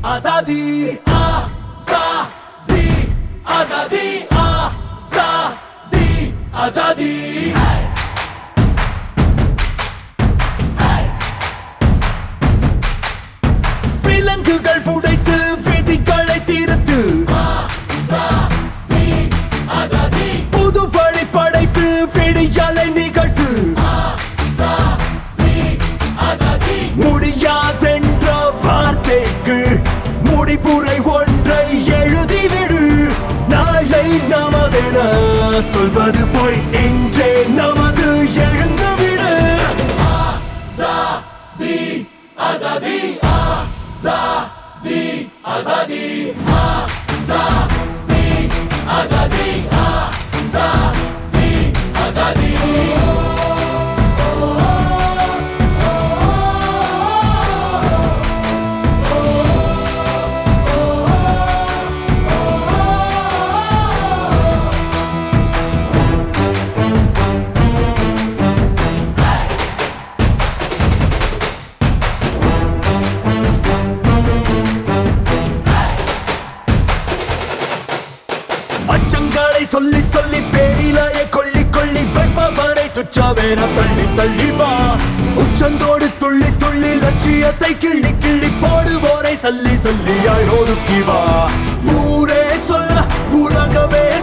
ஆசாதி ஆசாதி ஆசாதி ஆசாதி ஆசாதி விலங்குகள் உடைத்து விதிகளை தீர்த்து புது வழி படைத்து விடியலை நிகழ்த்து முடியாதென்ற வார்த்தைக்கு முடிவுரை ஒன்றை எழுதிவிடு நாளை நமதென சொல்வது போய் இன்றே நமது எழுந்துவிடு ஆசாதி ஆசாதி ஆசாதி ஆசாதி ஆசாதி ஆசாதி ஆசாதி ஆசாதி அச்சங்களை சொல்லி சொல்லி பேரிலாய கொள்ளி கொள்ளி வைப்பவரை துச்சாவேன தள்ளி தள்ளி வா உச்சந்தோடு துள்ளி துள்ளி லட்சியத்தை கிள்ளி கிள்ளி போடுவோரை சல்லி சல்லியாய் ஒடுக்கி வா ஊரே சொல்ல உலகமே